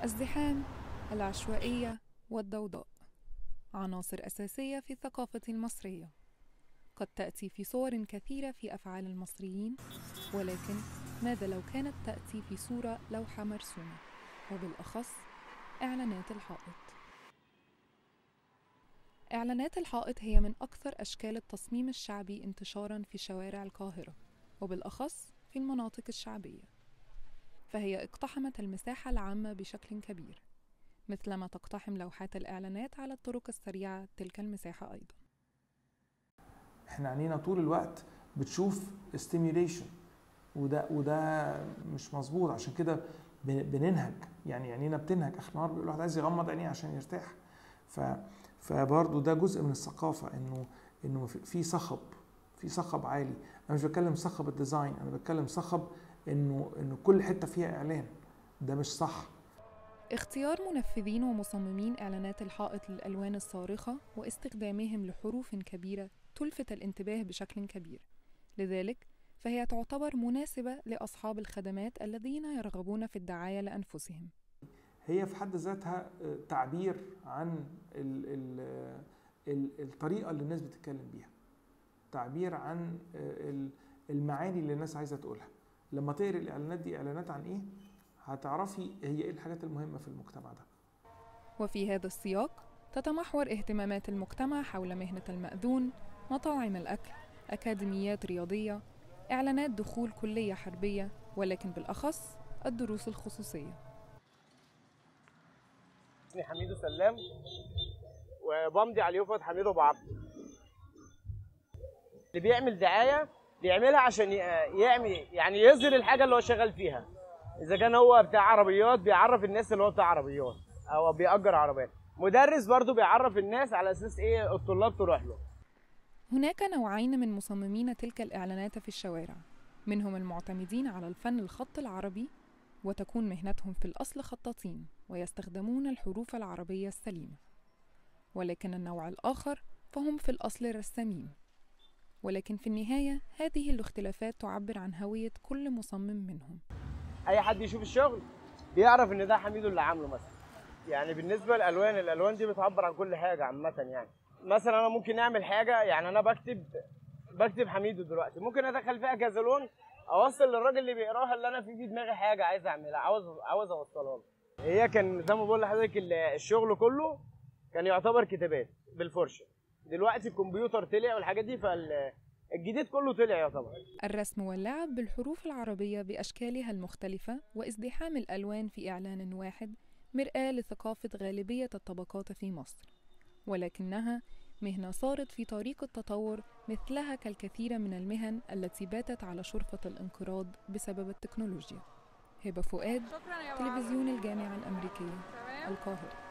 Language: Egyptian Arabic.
الزحام العشوائية والضوضاء عناصر أساسية في الثقافة المصرية قد تأتي في صور كثيرة في أفعال المصريين ولكن ماذا لو كانت تأتي في صورة لوحة مرسومة وبالأخص إعلانات الحائط إعلانات الحائط هي من أكثر أشكال التصميم الشعبي انتشارًا في شوارع القاهرة وبالأخص في المناطق الشعبية فهي اقتحمت المساحة العامة بشكل كبير مثلما تقتحم لوحات الإعلانات على الطرق السريعة تلك المساحة أيضا احنا عينينا طول الوقت بتشوف ستيميوليشن وده وده مش مظبوط عشان كده بننهج يعني عينينا بتنهج اخر النهار الواحد عايز يغمض عينيه عشان يرتاح ف فبرضه ده جزء من الثقافه انه انه في صخب في صخب عالي انا مش بتكلم صخب الديزاين انا بتكلم صخب انه انه كل حته فيها اعلان ده مش صح اختيار منفذين ومصممين إعلانات الحائط للألوان الصارخة واستخدامهم لحروف كبيرة تلفت الانتباه بشكل كبير لذلك فهي تعتبر مناسبة لأصحاب الخدمات الذين يرغبون في الدعاية لأنفسهم هي في حد ذاتها تعبير عن ال ال ال الطريقة اللي الناس بتتكلم بيها تعبير عن المعاني اللي الناس عايزة تقولها لما تقري الإعلانات دي إعلانات عن إيه هتعرفي هي ايه الحاجات المهمه في المجتمع ده وفي هذا السياق تتمحور اهتمامات المجتمع حول مهنه الماذون مطاعم الاكل اكاديميات رياضيه اعلانات دخول كليه حربيه ولكن بالاخص الدروس الخصوصيه اسمي حميدو سلام وبمضي على يوفط حميدو بعبد اللي بيعمل دعايه بيعملها عشان يعمل يعني يظهر الحاجه اللي هو شغال فيها اذا كان هو بتاع عربيات بيعرف الناس اللي هو بتاع عربيات او بيأجر عربيات مدرس برضو بيعرف الناس على اساس ايه الطلاب تروح له هناك نوعين من مصممين تلك الاعلانات في الشوارع منهم المعتمدين على الفن الخط العربي وتكون مهنتهم في الاصل خطاطين ويستخدمون الحروف العربيه السليمه ولكن النوع الاخر فهم في الاصل رسامين ولكن في النهايه هذه الاختلافات تعبر عن هويه كل مصمم منهم اي حد يشوف الشغل بيعرف ان ده حميدو اللي عامله مثلا يعني بالنسبه للالوان الالوان دي بتعبر عن كل حاجه عامه يعني مثلا انا ممكن اعمل حاجه يعني انا بكتب بكتب حميدو دلوقتي ممكن ادخل فيها كذا لون اوصل للراجل اللي بيقراها اللي انا في في دماغي حاجه عايز اعملها عاوز عاوز اوصلها له هي كان زي ما بقول لحضرتك الشغل كله كان يعتبر كتابات بالفرشه دلوقتي الكمبيوتر طلع والحاجات دي فال الجديد كله طلع يعتبر الرسم واللعب بالحروف العربية بأشكالها المختلفة وازدحام الألوان في إعلان واحد مرآة لثقافة غالبية الطبقات في مصر ولكنها مهنة صارت في طريق التطور مثلها كالكثير من المهن التي باتت على شرفة الانقراض بسبب التكنولوجيا هبة فؤاد تلفزيون الجامعة الأمريكية القاهرة